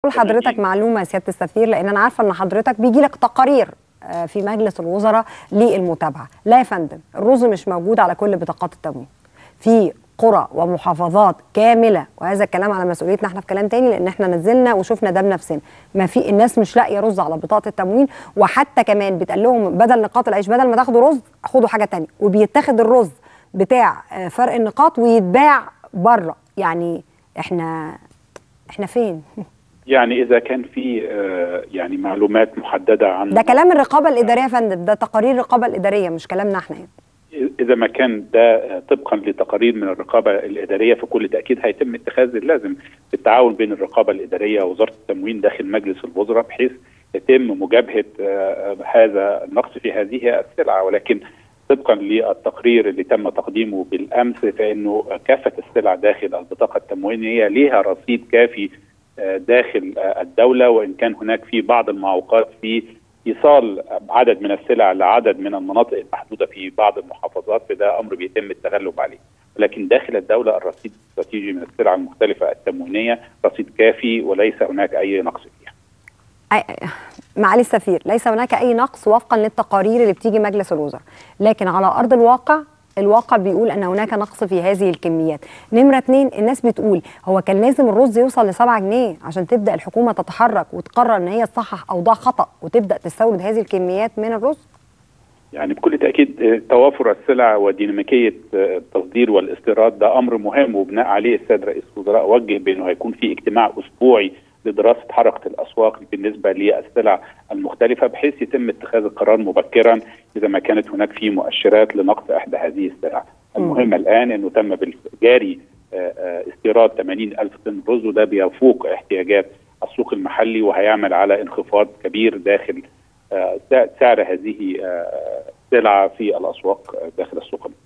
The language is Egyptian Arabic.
اقول لحضرتك معلومه يا سياده السفير لان انا عارفه ان حضرتك بيجي لك تقارير في مجلس الوزراء للمتابعه لا يا فندم الرز مش موجود على كل بطاقات التموين في قرى ومحافظات كامله وهذا الكلام على مسؤوليتنا احنا في كلام تاني لان احنا نزلنا وشفنا ده بنفسنا ما في الناس مش لاقيه رز على بطاقه التموين وحتى كمان بيتقال لهم بدل نقاط العيش بدل ما تاخدوا رز خدوا حاجه تانية وبيتاخد الرز بتاع فرق النقاط ويتباع بره يعني احنا احنا فين يعني اذا كان في يعني معلومات محدده عن ده كلام الرقابه الاداريه يا فندم ده تقارير الرقابه الاداريه مش كلامنا احنا يعني. اذا ما كان ده طبقا لتقارير من الرقابه الاداريه فكل تاكيد هيتم اتخاذ اللازم بالتعاون بين الرقابه الاداريه ووزاره التموين داخل مجلس الوزراء بحيث يتم مجابهه هذا النقص في هذه السلعه ولكن طبقا للتقرير اللي تم تقديمه بالامس فانه كافه السلع داخل البطاقه التموينيه ليها رصيد كافي داخل الدوله وان كان هناك في بعض المعوقات في ايصال عدد من السلع لعدد من المناطق المحدوده في بعض المحافظات فده امر بيتم التغلب عليه ولكن داخل الدوله الرصيد الاستراتيجي من السلع المختلفه التموينيه رصيد كافي وليس هناك اي نقص فيها. معالي السفير ليس هناك اي نقص وفقا للتقارير اللي بتيجي مجلس الوزراء لكن على ارض الواقع الواقع بيقول ان هناك نقص في هذه الكميات نمره اتنين الناس بتقول هو كان لازم الرز يوصل ل 7 جنيه عشان تبدا الحكومه تتحرك وتقرر ان هي تصحح اوضاع خطا وتبدا تستورد هذه الكميات من الرز يعني بكل تاكيد توافر السلع وديناميكيه التصدير والاستيراد ده امر مهم وبناء عليه السيد رئيس الوزراء وجه بانه هيكون في اجتماع اسبوعي لدراسه حركه الاسواق بالنسبه للسلع المختلفه بحيث يتم اتخاذ القرار مبكرا اذا ما كانت هناك في مؤشرات لنقص احدى هذه السلع. المهم الان انه تم بالجاري استيراد 80 الف طن رز وده بيفوق احتياجات السوق المحلي وهيعمل على انخفاض كبير داخل سعر هذه السلعه في الاسواق داخل السوق المحلي.